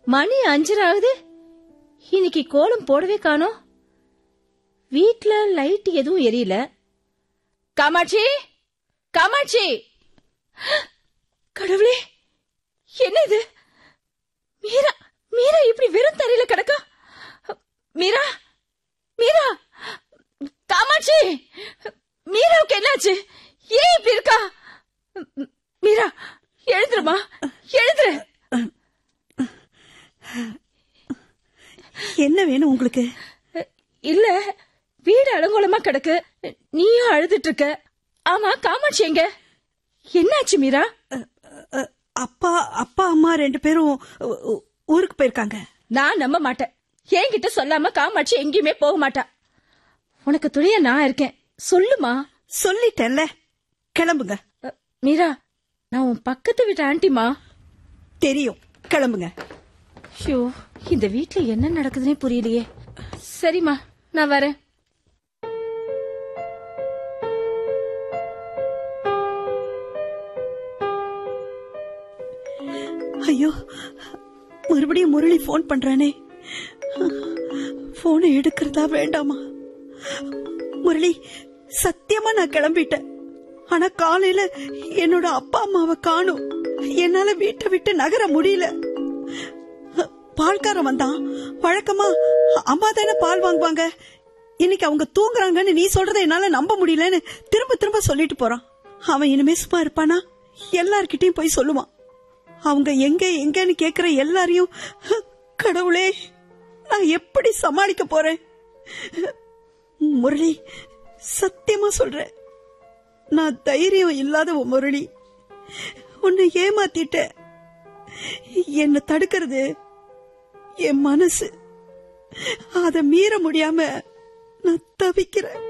மணி அஞ்சரை ஆகுது இன்னைக்கு கோலம் போடவே காணோம் வீட்ல லைட் எதுவும் எரியல காமாட்சி காமாட்சி கடவுளே என்ன இது மீரா மீரா இப்படி வெறும் தரையில கிடக்கா மீரா மீரா காமாட்சி மீராவுக்கு என்னாச்சு ஏன் இப்படி இருக்கா மீரா எழுந்துருமா எழுந்துரு என்ன வேணும் உங்களுக்கு இல்ல வீடு அலங்கோலமா கிடக்கு நீயும் அழுதுட்டு இருக்க ஆமா காமாட்சி எங்க என்னாச்சு மீரா அ, அப்பா அப்பா அம்மா ரெண்டு பேரும் ஊ- ஊ- ஊருக்கு போயிருக்காங்க நான் நம்ப மாட்டேன் என்கிட்ட சொல்லாம காமாட்சி எங்கேயுமே போக மாட்டா உனக்கு துணைய நான் இருக்கேன் சொல்லுமா சொல்லிட்டேன்ல கிளம்புங்க அ, மீரா நான் உன் பக்கத்து வீட்டு ஆண்டிமா தெரியும் கிளம்புங்க ஷோ இந்த வீட்ல என்ன நடக்குதுன்னே புரியலையே சரிம்மா நான் வரேன் ஐயோ மறுபடியும் முரளி ஃபோன் பண்றானே போனை எடுக்கிறதா வேண்டாமா முரளி சத்தியமா நான் கிளம்பிட்டேன் ஆனா காலையில என்னோட அப்பா அம்மாவை காணும் என்னால வீட்டை விட்டு நகர முடியல பால்காரன் வந்தான் வழக்கமா அம்மா தானே பால் வாங்குவாங்க இன்னைக்கு அவங்க தூங்குறாங்கன்னு நீ சொல்றதை என்னால நம்ப முடியலன்னு திரும்ப திரும்ப சொல்லிட்டு போறான் அவன் இனிமே சும்மா இருப்பானா எல்லார்கிட்டயும் போய் சொல்லுவான் அவங்க எங்க எங்கன்னு கேக்குற எல்லாரையும் கடவுளே நான் எப்படி சமாளிக்க போறேன் முரளி சத்தியமா சொல்றேன் நான் தைரியம் இல்லாத ஒரு முரளி உன்னை ஏமாத்திட்டேன் என்ன தடுக்கிறது என் மனசு அத மீற முடியாம நான் தவிக்கிறேன்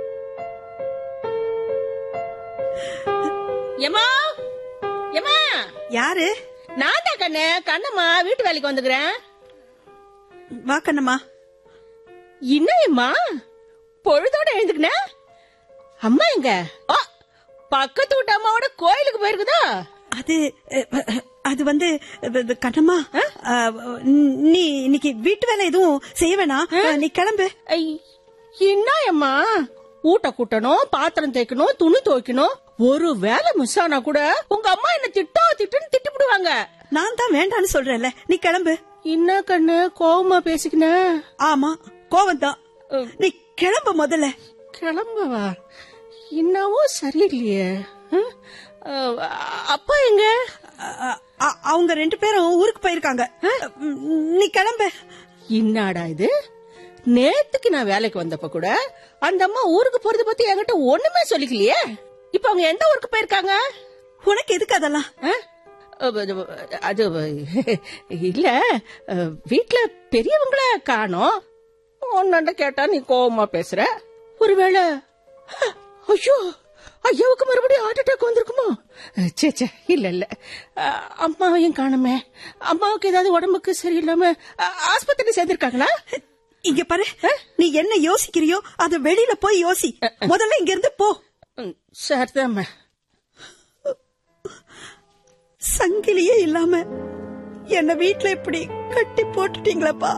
ஏமா ஏமா யாரு நான் தான் கண்ணு கண்ணம்மா வீட்டு வேலைக்கு வந்துக்கிறேன் வா கண்ணம்மா என்னம்மா பொழுதோட எழுந்துக்கின அம்மா எங்க ஆ, பக்கத்து வீட்டு அம்மாவோட கோயிலுக்கு போயிருக்குதா அது அஹ், அது வந்து அஹ், இது கண்ணம்மா அஹ், நீ இன்னைக்கு வீட்டு வேலை எதுவும் செய்ய வேணாம் நீ கிளம்பு ஐ, என்ன அம்மா ஊட்ட கூட்டணும் பாத்திரம் தேய்க்கணும் துணி துவைக்கணும் ஒரு வேலை மிஸ் ஆனா கூட உங்க அம்மா என்ன திட்டோ திட்டுன்னு திட்டிவிடுவாங்க நான் தான் வேண்டான்னு சொல்றேன்ல நீ கிளம்பு என்ன கண்ணு கோவமா பேசிக்கின ஆமா கோவம் தான் நீ கிளம்பு முதல்ல கிளம்பவா என்னவோ சரியில்லையே ஹம்? அஹ், அப்பா எங்க அ- அ- அவங்க ரெண்டு பேரும் ஊருக்கு போயிருக்காங்க ம், நீ கிளம்பு என்னடா இது நேத்துக்கு நான் வேலைக்கு வந்தப்ப கூட அந்த அம்மா ஊருக்கு போறது பத்தி என்கிட்ட ஒண்ணுமே சொல்லிக்கலையே இப்ப அவங்க எந்த ஊருக்கு போயிருக்காங்க உனக்கு எதுக்கு அதெல்லாம் அஹ்? அது அது இல்ல அஹ், வீட்ல பெரியவங்கள காணோம் ஒன்னாண்ட கேட்டா நீ கோவமா பேசுற ஒருவேளை ஐயோ ஐயாவுக்கு மறுபடியும் ஹார்ட் அட்டாக் வந்திருக்குமோ அஹ், சே சே இல்ல இல்ல அஹ், அம்மாவையும் காணுமே அம்மாவுக்கு ஏதாவது உடம்புக்கு சரியில்லாம அஹ், ஆஸ்பத்திரி சேர்ந்திருக்காங்களா இங்க பாரு நீ என்ன யோசிக்கிறியோ அத வெளியில போய் யோசி முதல்ல இங்க இருந்து போ ம், சரிதாம்மா சங்கிலியே இல்லாம என்ன வீட்ல இப்படி கட்டி போட்டுட்டீங்களப்பா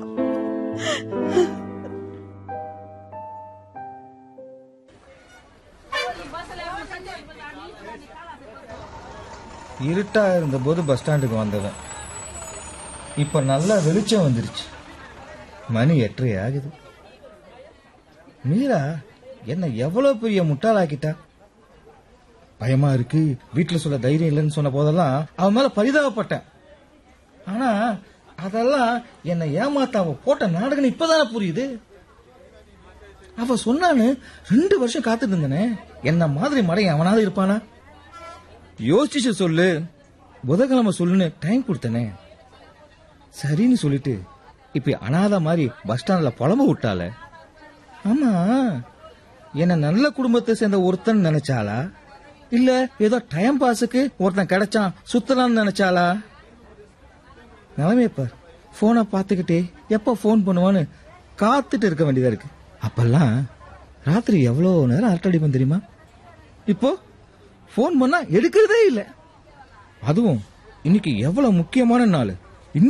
இருட்டா இருந்தபோது பஸ் ஸ்டாண்டுக்கு வந்தவன் இப்ப நல்லா வெளிச்சம் வந்துருச்சு மணி எட்டரை ஆகுது மீரா என்ன எவ்வளவு பெரிய முட்டாளாக்கிட்டா பயமா இருக்கு வீட்டுல சொல்ல தைரியம் இல்லைன்னு சொன்ன போதெல்லாம் அவன் மேல பரிதாபப்பட்டேன் ஆனா அதெல்லாம் என்னை ஏமாத்த அவ போட்ட நாடகம் இப்பதானே புரியுது அவ சொன்னான்னு ரெண்டு வருஷம் காத்துட்டு இருந்தனே என்ன மாதிரி மடையன் அவனாவது இருப்பானா யோசிச்சு சொல்லு புதன்கிழமை சொல்லுன்னு டைம் கொடுத்தனே சரின்னு சொல்லிட்டு இப்ப அனாதை மாதிரி பஸ் ஸ்டாண்ட்ல புலம்ப விட்டால ஆமா என்ன நல்ல குடும்பத்தை சேர்ந்த ஒருத்தன் நினைச்சாளா இல்ல ஏதோ டைம் பாஸுக்கு ஒருத்தன் கிடைச்சான் சுத்தலாம்னு நினைச்சாளா நிலைமைய பார் போனை பார்த்துக்கிட்டே எப்ப போன் பண்ணுவான்னு காத்துட்டு இருக்க வேண்டியதா இருக்கு அப்பெல்லாம் ராத்திரி எவ்வளவு நேரம் அரட்டை அடிப்பேன் தெரியுமா இப்போ ஃபோன் பண்ணா எடுக்கிறதே இல்ல அதுவும் இன்னைக்கு எவ்வளவு முக்கியமான நாள்